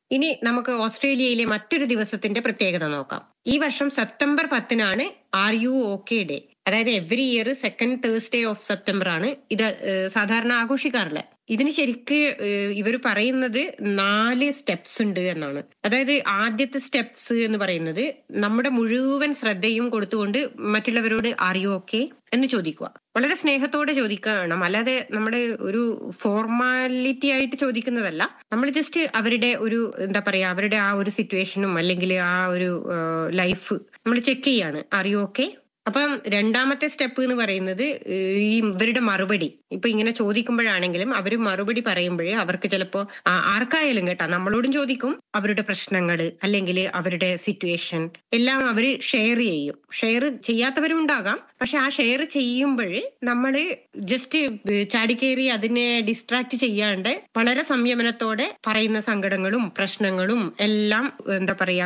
ഇനി നമുക്ക് ഓസ്ട്രേലിയയിലെ മറ്റൊരു ദിവസത്തിന്റെ പ്രത്യേകത നോക്കാം ഈ വർഷം സെപ്റ്റംബർ പത്തിനാണ് ആർ യു ഓക്കെ ഡേ അതായത് every year second Thursday of September ആണ് ഇത് ഏഹ്, സാധാരണ ആഘോഷിക്കാറില്ല ഇതിന് ശരിക്ക് ഇവർ പറയുന്നത് നാല് സ്റ്റെപ്സ് ഉണ്ട് എന്നാണ് അതായത് ആദ്യത്തെ സ്റ്റെപ്സ് എന്ന് പറയുന്നത് നമ്മുടെ മുഴുവൻ ശ്രദ്ധയും കൊടുത്തുകൊണ്ട് മറ്റുള്ളവരോട് ആർ യു ഓക്കെ എന്ന് ചോദിക്കുക വളരെ സ്നേഹത്തോടെ ചോദിക്കണം അല്ലാതെ നമ്മുടെ ഒരു ഫോർമാലിറ്റി ആയിട്ട് ചോദിക്കുന്നതല്ല നമ്മൾ ജസ്റ്റ് അവരുടെ ഒരു എന്താ പറയാ അവരുടെ ആ ഒരു സിറ്റുവേഷനും അല്ലെങ്കിൽ ആ ഒരു ലൈഫ് നമ്മൾ ചെക്ക് ചെയ്യാണ് ആർ യു ഓക്കെ അപ്പം രണ്ടാമത്തെ സ്റ്റെപ്പ് എന്ന് പറയുന്നത് ഏഹ്, ഈ ഇവരുടെ മറുപടി ഇപ്പൊ ഇങ്ങനെ ചോദിക്കുമ്പോഴാണെങ്കിലും അവർ മറുപടി പറയുമ്പോഴേ അവർക്ക് ചിലപ്പോ ആ- ആർക്കായാലും കേട്ടാ നമ്മളോടും ചോദിക്കും അവരുടെ പ്രശ്നങ്ങൾ അല്ലെങ്കിൽ അവരുടെ സിറ്റുവേഷൻ എല്ലാം അവർ ഷെയർ ചെയ്യും ഷെയർ ചെയ്യാത്തവരും ഉണ്ടാകാം പക്ഷെ ആ ഷെയർ ചെയ്യുമ്പോൾ നമ്മൾ ജസ്റ്റ് ചാടിക്കേറി അതിനെ ഡിസ്ട്രാക്ട് ചെയ്യാണ്ട് വളരെ സംയമനത്തോടെ പറയുന്ന സങ്കടങ്ങളും പ്രശ്നങ്ങളും എല്ലാം എന്താ പറയാ